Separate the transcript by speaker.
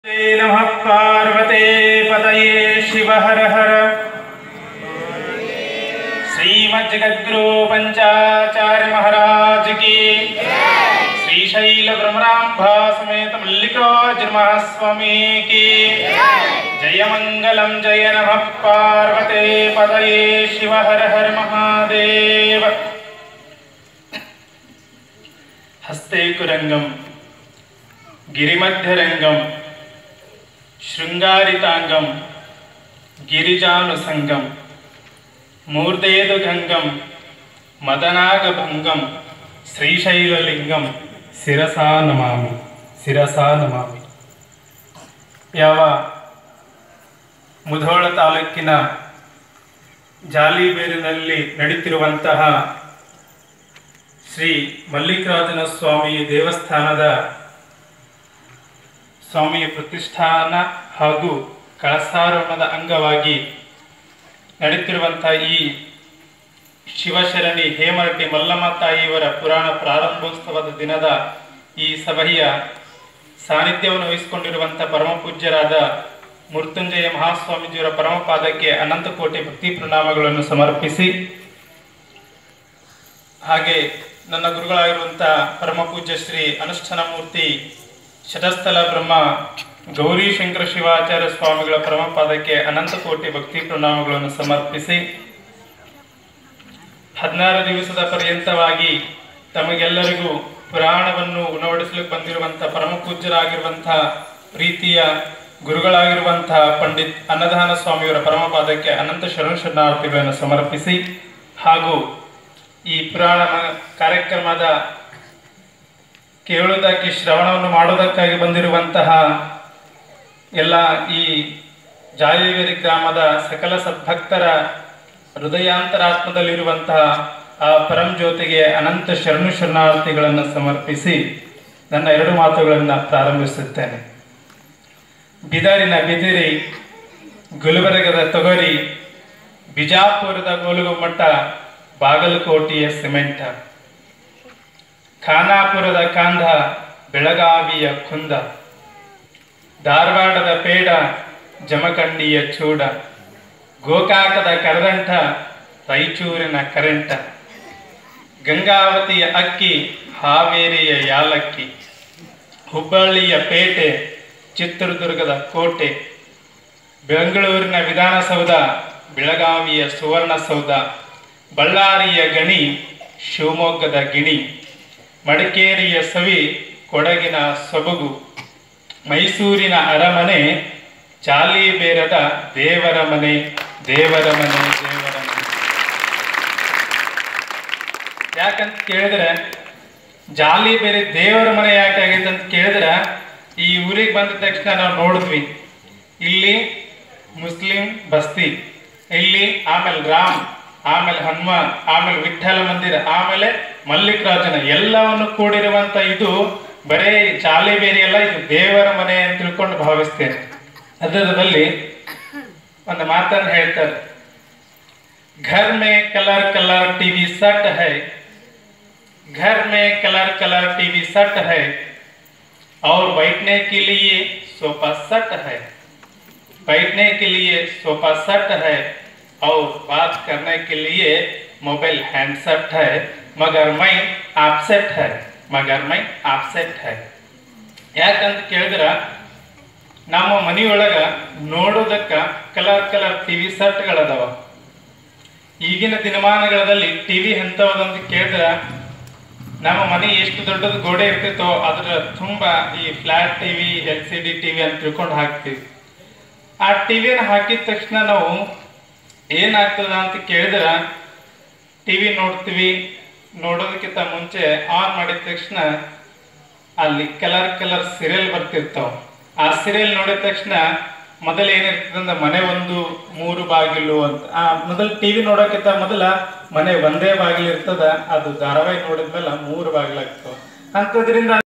Speaker 1: ते नमः पार्वते पतये शिव हर हर श्रीमज्जगद्गुरु पंचाचार्य महाराज की श्रीशैल भ्रमरांभा समेत मल्लिकार्जुन महास्वामी की जय मंगलम जय नमः पार्वते पतये शिव हर हर महादेव हस्ते कुरंगम గిరిమధ్యరంగం శృంగారితాంగం గిరిజానుసంగం మూర్ధేదుగంగం మదనాగభంగం శ్రీశైలలింగం ಶಿರಸಾ ನಮಾಮಿ ಶಿರಸಾ ನಮಾಮಿ ಯಾವ ಮುಧೋಳ ತಾಲೂಕಿನ ಜಾಲಿಬೇರಿನಲ್ಲಿ ನಡೀತಿರುವಂತಹ ಶ್ರೀ ಮಲ್ಲಿಕಾರ್ಜುನ ಸ್ವಾಮಿ ದೇವಸ್ಥಾನದ ಸ್ವಾಮಿಯ ಪ್ರತಿಷ್ಠಾನ ಹಾಗೂ ಕಳಸಾರೋಹಣದ ಅಂಗವಾಗಿ ನಡೆಯುತ್ತಿರುವಂತಹ ಈ ಶಿವಶರಣಿ ಹೇಮರೆಡ್ಡಿ ಮಲ್ಲಮ್ಮ ತಾಯಿಯವರ ಪುರಾಣ ಪ್ರಾರಂಭೋತ್ಸವದ ದಿನದ ಈ ಸಭೆಯ ಸಾನ್ನಿಧ್ಯವನ್ನು ವಹಿಸಿಕೊಂಡಿರುವಂತಹ ಪರಮ ಪೂಜ್ಯರಾದ ಮೃತ್ಯುಂಜಯ ಮಹಾಸ್ವಾಮೀಜಿಯವರ ಪರಮಪಾದಕ್ಕೆ ಅನಂತ ಕೋಟಿ ಭಕ್ತಿ ಪ್ರಣಾಮಗಳನ್ನು ಸಮರ್ಪಿಸಿ ಹಾಗೆ ನನ್ನ ಗುರುಗಳಾಗಿರುವಂತಹ ಪರಮ ಪೂಜ್ಯ ಶ್ರೀ ಅನುಷ್ಠಾನ ಮೂರ್ತಿ ಶತಸ್ಥಲ ಬ್ರಹ್ಮ ಗೌರಿ ಶಂಕರ ಶಿವಾಚಾರ್ಯ ಸ್ವಾಮಿಗಳ ಪರಮಪಾದಕ್ಕೆ ಅನಂತ ಕೋಟಿ ಭಕ್ತಿ ಪ್ರಣಾಮಗಳನ್ನು ಸಮರ್ಪಿಸಿ ಹದಿನಾರು ದಿವಸದ ಪರ್ಯಂತವಾಗಿ ತಮಗೆಲ್ಲರಿಗೂ ಪುರಾಣವನ್ನು ಉಣವಡಿಸಲಿಕ್ಕೆ ಬಂದಿರುವಂತಹ ಪರಮ ಪೂಜ್ಯರಾಗಿರುವಂತಹ ಪ್ರೀತಿಯ ಗುರುಗಳಾಗಿರುವಂತಹ ಪಂಡಿತ್ ಅನ್ನದಾನ ಸ್ವಾಮಿಯವರ ಪರಮಪಾದಕ್ಕೆ ಅನಂತ ಶರಣ ಶರಣಾರ್ಥಿಗಳನ್ನು ಸಮರ್ಪಿಸಿ ಹಾಗೂ ಈ ಪುರಾಣ ಮ- ಕಾರ್ಯಕ್ರಮದ ಕೇಳುವುದಕ್ಕೆ ಶ್ರವಣವನ್ನು ಮಾಡುವುದಕ್ಕಾಗಿ ಬಂದಿರುವಂತಹ ಎಲ್ಲ ಈ ಜಾಲಿವೇರಿ ಗ್ರಾಮದ ಸಕಲ ಸದ್ಭಕ್ತರ ಹೃದಯಾಂತರಾತ್ಮದಲ್ಲಿರುವಂತಹ ಆ ಪರಂ ಜ್ಯೋತಿಗೆ ಅನಂತ ಶರಣು ಶರಣಾರ್ಥಿಗಳನ್ನು ಸಮರ್ಪಿಸಿ ನನ್ನ ಎರಡು ಮಾತುಗಳನ್ನು ಪ್ರಾರಂಭಿಸುತ್ತೇನೆ ಬಿದರಿನ ಬಿದಿರಿ ಗುಲ್ಬರ್ಗದ ತೊಗರಿ ಬಿಜಾಪುರದ ಗೋಲುಗುಮ್ಮಟ ಬಾಗಲಕೋಟೆಯ ಸಿಮೆಂಟ್ ಖಾನಾಪುರದ ಕಾಂಧ ಬೆಳಗಾವಿಯ ಕುಂದ ಧಾರವಾಡದ ಪೇಡ ಜಮಖಂಡಿಯ ಚೂಡ ಗೋಕಾಕದ ಕರದಂಟ ರಾಯಚೂರಿನ ಕರೆಂಟ ಗಂಗಾವತಿಯ ಅಕ್ಕಿ ಹಾವೇರಿಯ ಯಾಲಕ್ಕಿ ಹುಬ್ಬಳ್ಳಿಯ ಪೇಟೆ ಚಿತ್ರದುರ್ಗದ ಕೋಟೆ ಬೆಂಗಳೂರಿನ ವಿಧಾನಸೌಧ ಬೆಳಗಾವಿಯ ಸುವರ್ಣಸೌಧ ಬಳ್ಳಾರಿಯ ಗಣಿ ಶಿವಮೊಗ್ಗದ ಗಿಣಿ ಮಡಿಕೇರಿಯ ಸವಿ ಕೊಡಗಿನ ಸೊಬಗು ಮೈಸೂರಿನ ಅರಮನೆ ಜಾಲಿಬೇರದ ದೇವರ ಮನೆ ದೇವರ ಮನೆ ದೇವರ ಮನೆ ಯಾಕಂತ ಕೇಳಿದ್ರೆ ಜಾಲಿ ಬೇರೆ ದೇವರ ಮನೆ ಯಾಕೆ ಆಗೈತೆ ಅಂತ ಕೇಳಿದ್ರೆ ಈ ಊರಿಗೆ ಬಂದ ತಕ್ಷಣ ನಾವು ನೋಡಿದ್ವಿ ಇಲ್ಲಿ ಮುಸ್ಲಿಂ ಬಸ್ತಿ ಇಲ್ಲಿ ಆಮೇಲೆ ರಾಮ್ ಆಮೇಲೆ ಹನುಮಾನ್ ಆಮೇಲೆ ವಿಠ್ಠಲ ಮಂದಿರ ಆಮೇಲೆ ಮಲ್ಲಿಕಾರ್ಜುನ ಎಲ್ಲವನ್ನು ಕೂಡಿರುವಂತ ಇದು ಬರೇ ಜಾಲಿ ಬೇರೆ ಅಲ್ಲ ಇದು ದೇವರ ಮನೆ ಅಂತ ತಿಳ್ಕೊಂಡು ಭಾವಿಸ್ತೇನೆ ಅದರಲ್ಲಿ ಒಂದು ಮಾತನ್ನು ಹೇಳ್ತಾರೆ घर में कलर कलर टीवी सेट है घर में कलर कलर टीवी सेट है और बैठने के लिए सोफा सेट है बैठने के लिए सोफा सेट है और बात करने के लिए मोबाइल हैंडसेट है मगर मैं आपसेट है मगर मैं आपसेट है ಯಾಕಂತ ಕೇಳಿದ್ರ ನಮ್ಮ ಮನೆಯೊಳಗ ನೋಡೋದಕ್ಕ ಕಲರ್ ಕಲರ್ ಟಿವಿ ಸೆಟ್ಗಳದಾವ ಈಗಿನ ದಿನಮಾನಗಳಲ್ಲಿ ಟಿವಿ ಎಂಥವದಂತ ಕೇಳಿದ್ರ ನಮ್ಮ ಮನೆ ಎಷ್ಟು ದೊಡ್ಡದು ಗೋಡೆ ಇರ್ತಿತ್ತೋ ಅದ್ರ ತುಂಬಾ ಈ flat TV L C D TV ಅಂತ ತಿಳ್ಕೊಂಡು ಹಾಕ್ತಿವಿ ಆ ಟಿವಿನ ಹಾಕಿದ ತಕ್ಷಣ ನಾವು ಏನಾಗ್ತದ ಅಂತ ಕೇಳಿದ್ರ ಟಿವಿ ನೋಡ್ತೀವಿ ನೋಡೋದಕ್ಕಿಂತ ಮುಂಚೆ ಆನ್ ಮಾಡಿದ ತಕ್ಷಣ ಅಲ್ಲಿ ಕಲರ್ ಕಲರ್ ಸೀರಿಯಲ್ ಬರ್ತಿರ್ತಾವ ಆ ಸೀರಿಯಲ್ ನೋಡಿದ ತಕ್ಷಣ ಮೊದಲು ಏನಿರ್ತದೆ ಅಂದ್ರೆ ಮನೆ ಒಂದು ಮೂರು ಬಾಗಿಲು ಅಂತ ಆ ಮೊದಲು ಟಿವಿ ನೋಡೋಕ್ಕಿಂತ ಮೊದಲ ಮನೆ ಒಂದೇ ಬಾಗಿಲು ಇರ್ತದ ಅದು ಧಾರಾವಾಹಿ ನೋಡಿದ್ಮೇಲೆ ಮೂರು ಬಾಗಿಲಾಗ್ತವ ಅಂಥದ್ರಿಂದ